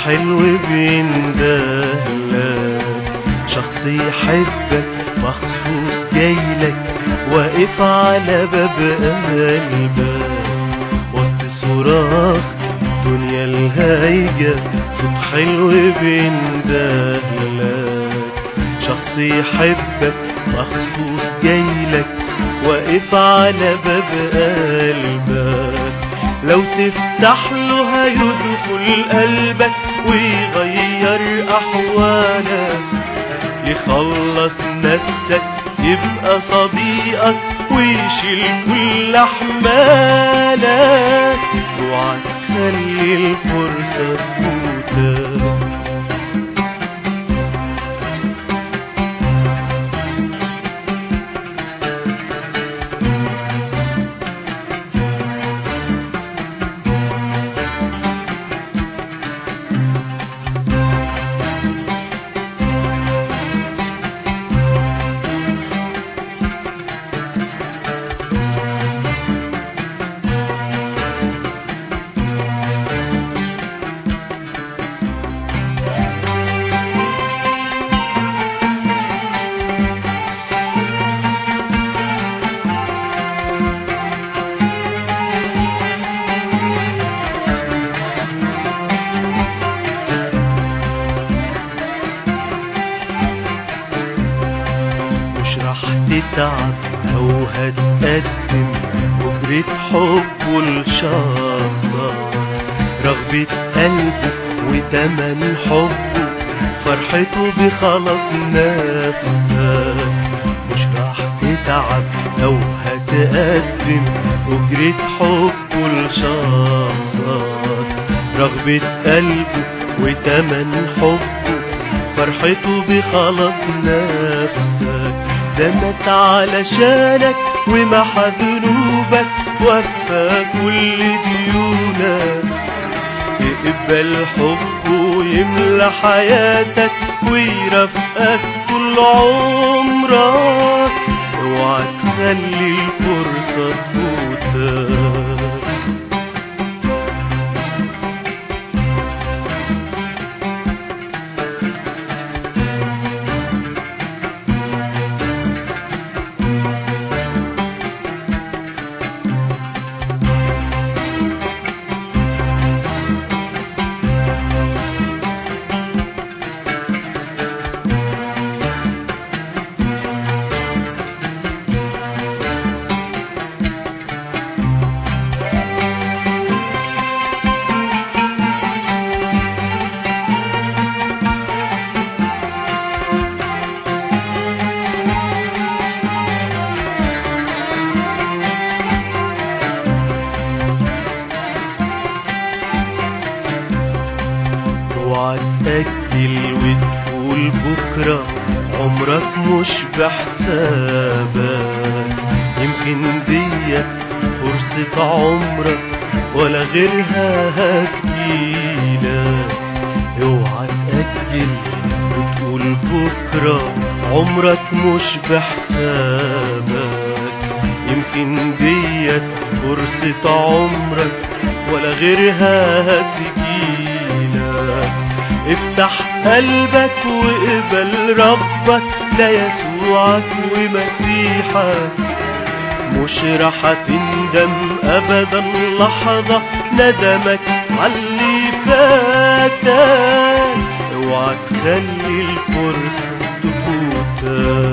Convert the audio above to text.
حلو بيندهلك شخص يحبك مخصوص جايلك واقف على باب قلبك وسط صراخ الدنيا الهايجة صوت حلو بيندهلك شخص يحبك مخصوص جايلك واقف على باب قلبك لو تفتح له هيدخل قلبك ويغير أحوالك يخلص نفسك يبقى صديقك ويشيل كل أحمالك اوعى تخلي الفرصة تفوتك مش راح تتعب او هتقدم أجرة حبه لشخصك رغبة قلبه وتمن حبه فرحته بخلاص نفسك مش راح تتعب او هتقدم أجرة حبه لشخصك رغبة قلبه وتمن حبه فرحته بخلاص نفسك ده مات علشانك ومحى ذنوبك وفى كل ديونك يقبل حبه يملى حياتك ويرافقك طول عمرك اوعى تخلي الفرصة تفوتك اوعى تأجل وتقول بكرة عمرك مش بحسابك يمكن دي فرصة عمرك ولا غيرها هتجيلك اوعى تأجل وتقول بكرة عمرك مش بحسابك يمكن ديت فرصة عمرك ولا غيرها هتجيلك افتح قلبك واقبل ربك ده يسوعك ومسيحك مش راح تندم ابدا لحظة ندمك عاللي فاتك اوعى تخلي الفرصة تفوتك